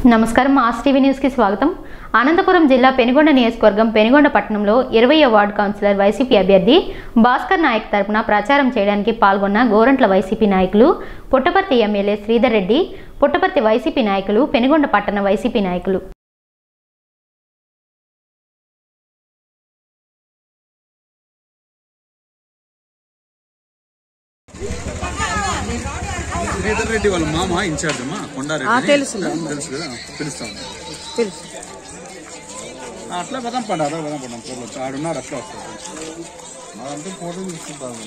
నమస్కారం mass TV న్యూస్కి స్వాగతం అనంతపురం జిల్లా పెనుగొండ నియోజకవర్గం పెనుగొండ పట్టణంలో ఇరవై వార్డు కౌన్సిలర్ వైసీపీ అభ్యర్థి భాస్కర్ నాయక్ తరపున ప్రచారం చేయడానికి పాల్గొన్న గోరంట్ల వైసీపీ నాయకులు పుట్టపర్తి ఎమ్మెల్యే శ్రీధర్ రెడ్డి పుట్టపర్తి వైసీపీ నాయకులు పెనుగొండ పట్టణ వైసీపీ నాయకులు శ్రీధర్ రెడ్డి వాళ్ళ మామ ఇన్ఛార్జ్ అమ్మా కొండారెడ్డి ఆ, తెలుసు. తెలుసు కదా పిలుస్తాం తెలుసు ఆ, అట్లా పదం పండు అదే పదం పండు ప్రాబ్లం ఆడున్నారు అట్లా వస్తారు అదంతా ఫోటో తీసుకుంటాను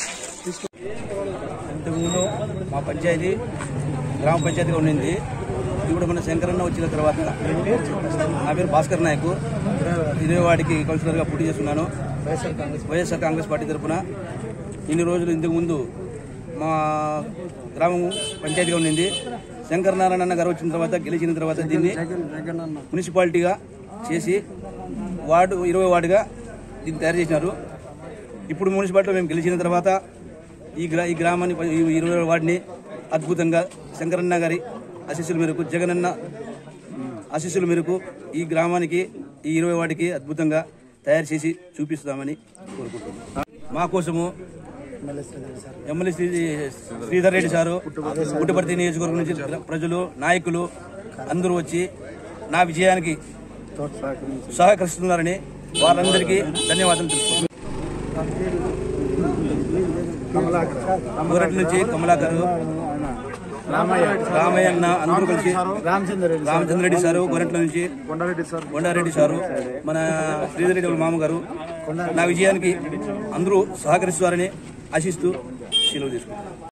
ఇంతకుముందు మా పంచాయతీ గ్రామ పంచాయతీగా ఉండింది ఇప్పుడు మన శంకరన్న వచ్చిన తర్వాత నా పేరు భాస్కర్ నాయక్ ఇరవై వాడికి కౌన్సిలర్గా పోటీ చేస్తున్నాను వైఎస్ఆర్ కాంగ్రెస్ పార్టీ తరఫున ఇన్ని రోజులు ఇంతకు ముందు మా గ్రామం పంచాయతీగా ఉండింది శంకర నారాయణ గారు వచ్చిన తర్వాత గెలిచిన తర్వాత దీన్ని మున్సిపాలిటీగా చేసి వార్డు ఇరవై వార్డుగా దీన్ని తయారు చేసినారు ఇప్పుడు మున్సిపాలిటీలో మేము గెలిచిన తర్వాత ఈ గ్రా ఈ గ్రామాన్ని ఈ ఇరవై వార్డుని అద్భుతంగా శంకరన్న గారి ఆశీస్సుల మేరకు జగనన్న ఆశీస్సుల మేరకు ఈ గ్రామానికి ఈ ఇరవై వార్డుకి అద్భుతంగా తయారు చేసి చూపిస్తామని కోరుకుంటున్నాం మా కోసము ఎమ్మెల్యే శ్రీ శ్రీధర్ రెడ్డి సారు పుట్టపర్తి నియోజకవర్గం నుంచి ప్రజలు నాయకులు అందరూ వచ్చి నా విజయానికి సహకరిస్తున్నారని వారందరికీ ధన్యవాదాలు తెలుపుతున్నాను ఊరటి నుంచి కమలాకర్ రామయ్య అన్న అందరూ కలిసి రామచంద్ర రెడ్డి సారు గొరెంట్ల నుంచి కొండారెడ్డి సారు మన శ్రీధర్ రెడ్డి వాళ్ళ మామగారు నా విజయానికి అందరూ సహకరిస్తారని ఆశిస్తూ సెలవు తీసుకుంటాను